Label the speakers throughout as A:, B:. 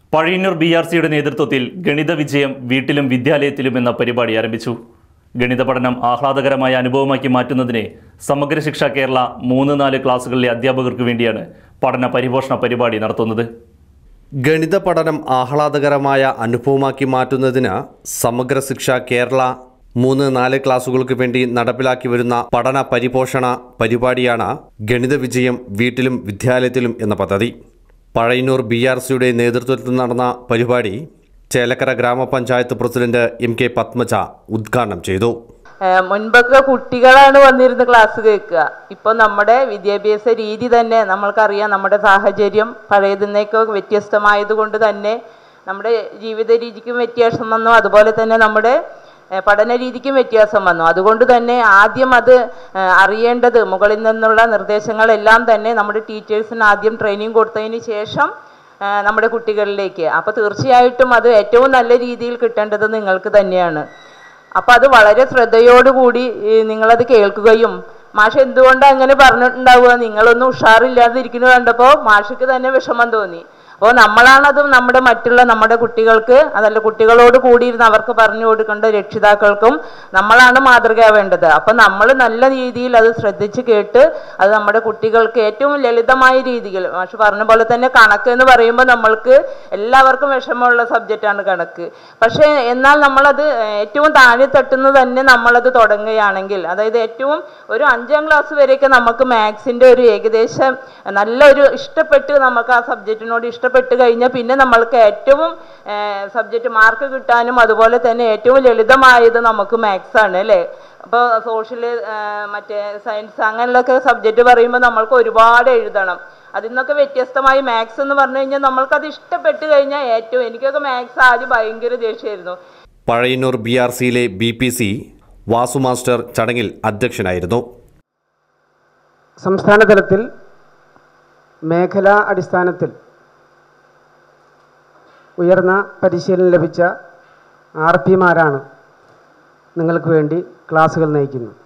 A: Pazhayannur B R സിയുടെ നേതൃത്വത്തിൽ ഗണിത വിജയം വീട്ടിലും വിദ്യാലയത്തിലും എന്ന പരിപാടി ആരംഭിച്ചു ഗണിത പഠനം ആഹ്ലാദകരമായ അനുഭവമാക്കി മാറ്റുന്നതിന് സമഗ്ര ശിക്ഷ കേരള മൂന്ന് നാല് ക്ലാസുകളിലെ അധ്യാപകർക്ക് വേണ്ടിയാണ് പഠന പരിപോഷണ പരിപാടി നടത്തുന്നത്
B: ഗണിത പഠനം ആഹ്ലാദകരമായ അനുഭവമാക്കി മാറ്റുന്നതിന് സമഗ്ര ശിക്ഷ കേരള മൂന്ന് നാല് ക്ലാസുകൾക്ക് വേണ്ടി നടപ്പിലാക്കി വരുന്ന പഠന പരിപോഷണ പരിപാടിയാണ് ഗണിത വിജയം വീട്ടിലും വിദ്യാലയത്തിലും എന്ന പദ്ധതി പഴയന്നൂർ ബി ആർ സിയുടെ നേതൃത്വത്തിൽ നടന്ന പരിപാടി ചേലക്കര ഗ്രാമപഞ്ചായത്ത് പ്രസിഡന്റ് എം കെ പത്മജ ഉദ്ഘാടനം ചെയ്തു
C: ഏഹ് മുൻപൊക്കെ കുട്ടികളാണ് വന്നിരുന്ന് ക്ലാസ് കേൾക്കുക ഇപ്പോൾ നമ്മുടെ വിദ്യാഭ്യാസ രീതി തന്നെ നമ്മൾക്കറിയാം നമ്മുടെ സാഹചര്യം പഴയതിനേക്കോ വ്യത്യസ്തമായത് കൊണ്ട് തന്നെ നമ്മുടെ ജീവിത രീതിക്കും വ്യത്യാസം വന്നു അതുപോലെ തന്നെ നമ്മുടെ ഏഹ് പഠന രീതിക്കും വ്യത്യാസം വന്നു അതുകൊണ്ട് തന്നെ ആദ്യം അത് ഏഹ് അറിയേണ്ടത് മുകളിൽ നിന്നുള്ള നിർദ്ദേശങ്ങളെല്ലാം തന്നെ നമ്മുടെ ടീച്ചേഴ്സിന് ആദ്യം ട്രെയിനിങ് കൊടുത്തതിന് ശേഷം ആ, നമ്മുടെ കുട്ടികളിലേക്ക് അപ്പോൾ തീർച്ചയായിട്ടും അത് ഏറ്റവും നല്ല രീതിയിൽ കിട്ടേണ്ടത് നിങ്ങൾക്ക് തന്നെയാണ് അപ്പോൾ അത് വളരെ ശ്രദ്ധയോടുകൂടി ഈ, നിങ്ങളത് കേൾക്കുകയും മാഷ് എന്തുകൊണ്ടാണ് അങ്ങനെ പറഞ്ഞിട്ടുണ്ടാവുക നിങ്ങളൊന്നും ഉഷാറില്ലാതിരിക്കുന്നത് കണ്ടപ്പോൾ മാഷക്ക് തന്നെ വിഷമം തോന്നി അപ്പോൾ നമ്മളാണത് നമ്മുടെ മറ്റുള്ള നമ്മുടെ കുട്ടികൾക്ക് അതല്ല കുട്ടികളോട് കൂടിയിരുന്ന് അവർക്ക് പറഞ്ഞു കൊടുക്കേണ്ട രക്ഷിതാക്കൾക്കും നമ്മളാണ് മാതൃകയാവേണ്ടത് അപ്പം നമ്മൾ നല്ല രീതിയിൽ അത് ശ്രദ്ധിച്ച് കേട്ട് അത് നമ്മുടെ കുട്ടികൾക്ക് ഏറ്റവും ലളിതമായ രീതിയിൽ മാഷ് പറഞ്ഞ പോലെ തന്നെ കണക്ക് എന്ന് പറയുമ്പോൾ നമ്മൾക്ക് എല്ലാവർക്കും വിഷമമുള്ള സബ്ജക്റ്റാണ് കണക്ക് പക്ഷേ എന്നാൽ നമ്മളത് ഏറ്റവും താഴെ തട്ടുന്നത് തന്നെ നമ്മളത് തുടങ്ങുകയാണെങ്കിൽ അതായത് ഏറ്റവും ഒരു അഞ്ചാം ക്ലാസ് വരെയൊക്കെ നമുക്ക് മാത്സിൻ്റെ ഒരു ഏകദേശം നല്ലൊരു ഇഷ്ടപ്പെട്ട് നമുക്ക് ആ സബ്ജക്റ്റിനോട് ഇഷ്ടപ്പെട്ട് കഴിഞ്ഞാൽ പിന്നെ നമ്മൾക്ക് ഏറ്റവും സബ്ജക്റ്റ് മാർക്ക് കിട്ടാനും അതുപോലെ തന്നെ ഏറ്റവും ലളിതമായത് നമുക്ക് മാത്സ് ആണ് അല്ലേ അപ്പോൾ സോഷ്യൽ മറ്റേ സയൻസ് അങ്ങനെയുള്ളൊക്കെ സബ്ജക്റ്റ് പറയുമ്പോൾ നമ്മൾക്ക് ഒരുപാട് എഴുതണം അതിൽ നിന്നൊക്കെ വ്യത്യസ്തമായി മാത്സ് എന്ന് പറഞ്ഞു കഴിഞ്ഞാൽ നമ്മൾക്കത് ഇഷ്ടപ്പെട്ട് കഴിഞ്ഞാൽ ഏറ്റവും എനിക്കൊക്കെ മാത്സ് ആദ്യം ഭയങ്കര ദേഷ്യമായിരുന്നു
B: പഴയന്നൂർ ബി ആർ സിയിലെ B P C Vasu master ചടങ്ങിൽ അധ്യക്ഷനായിരുന്നു
D: സംസ്ഥാന തലത്തിൽ മേഖലാ അടിസ്ഥാനത്തിൽ ഉയർന്ന പരിശീലനം ലഭിച്ച ആർ പിമാരാണ് നിങ്ങൾക്ക് വേണ്ടി ക്ലാസ്സുകൾ നയിക്കുന്നത്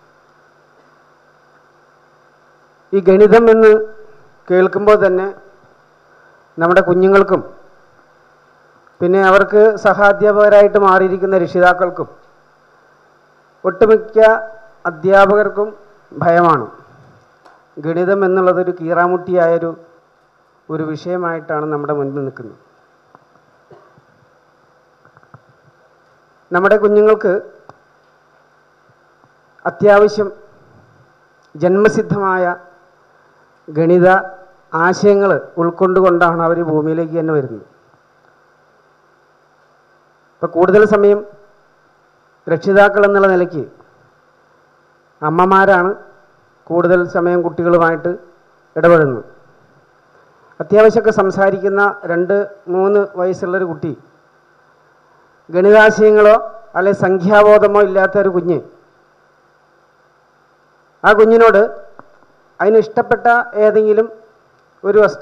D: ഈ ഗണിതം എന്ന് കേൾക്കുമ്പോൾ തന്നെ നമ്മുടെ കുഞ്ഞുങ്ങൾക്കും പിന്നെ അവർക്ക് സഹാധ്യാപകരായിട്ട് മാറിയിരിക്കുന്ന രക്ഷിതാക്കൾക്കും ഒട്ടുമിക്ക അധ്യാപകർക്കും ഭയമാണ് ഗണിതം എന്നുള്ളതൊരു കീറാമുട്ടിയായൊരു ഒരു വിഷയമായിട്ടാണ് നമ്മുടെ മുൻപിൽ നിൽക്കുന്നത് നമ്മുടെ കുഞ്ഞുങ്ങൾക്ക് അത്യാവശ്യം ജന്മസിദ്ധമായ ഗണിത ആശയങ്ങൾ ഉൾക്കൊണ്ടുകൊണ്ടാണ് അവർ ഭൂമിയിലേക്ക് തന്നെ വരുന്നത് ഇപ്പം കൂടുതൽ സമയം രക്ഷിതാക്കൾ എന്നുള്ള നിലയ്ക്ക് അമ്മമാരാണ് കൂടുതൽ സമയം കുട്ടികളുമായിട്ട് ഇടപെടുന്നത് അത്യാവശ്യമൊക്കെ സംസാരിക്കുന്ന രണ്ട് മൂന്ന് വയസ്സുള്ളൊരു കുട്ടി ഗണിതാശയങ്ങളോ അല്ലെ സംഖ്യാബോധമോ ഇല്ലാത്ത ഒരു കുഞ്ഞ് ആ കുഞ്ഞിനോട് അതിന് ഇഷ്ടപ്പെട്ട ഏതെങ്കിലും ഒരു വസ്തു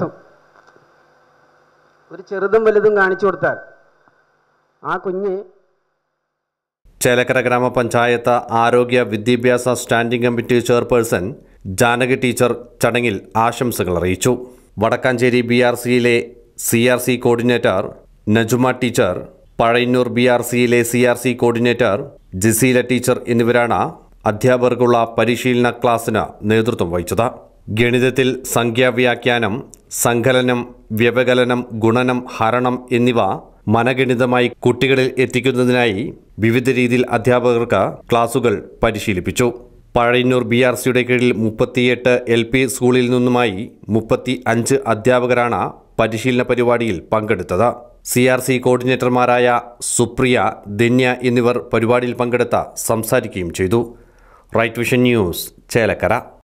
D: ഒരു ചെറുതും വലുതും കാണിച്ചു കൊടുത്താൽ ആ കുഞ്ഞ്
B: ചേലക്കര ഗ്രാമപഞ്ചായത്ത് ആരോഗ്യ വിദ്യാഭ്യാസ standing committee chairperson Janaki teacher ചടങ്ങിൽ ആശംസകൾ അറിയിച്ചു വടക്കാഞ്ചേരി ബി ആർ സിയിലെ C R C coordinator Najuma teacher Pazhayannur B R സിയിലെ C R C coordinator Jaseela teacher എന്നിവരാണ് അധ്യാപകർക്കുള്ള പരിശീലന ക്ലാസ്സിന് നേതൃത്വം വഹിച്ചത് ഗണിതത്തിൽ സംഖ്യാവ്യാഖ്യാനം സങ്കലനം വ്യവകലനം ഗുണനം ഹരണം എന്നിവ മനഗണിതമായി കുട്ടികളിൽ എത്തിക്കുന്നതിനായി വിവിധ രീതിയിൽ അധ്യാപകർക്ക് ക്ലാസുകൾ പരിശീലിപ്പിച്ചു പഴയന്നൂർ ബി ആർ സിയുടെ കീഴിൽ മുപ്പത്തിയെട്ട് എൽ പി സ്കൂളിൽ നിന്നുമായി മുപ്പത്തി അഞ്ച് അധ്യാപകരാണ് പരിശീലന പരിപാടിയിൽ പങ്കെടുത്തത് സി ആർ സി കോർഡിനേറ്റർമാരായ സുപ്രിയ ധന്യ എന്നിവർ പരിപാടിയിൽ പങ്കെടുത്ത സംസാരിക്കുകയും ചെയ്തു റൈറ്റ് വിഷൻ ന്യൂസ് ചേലക്കര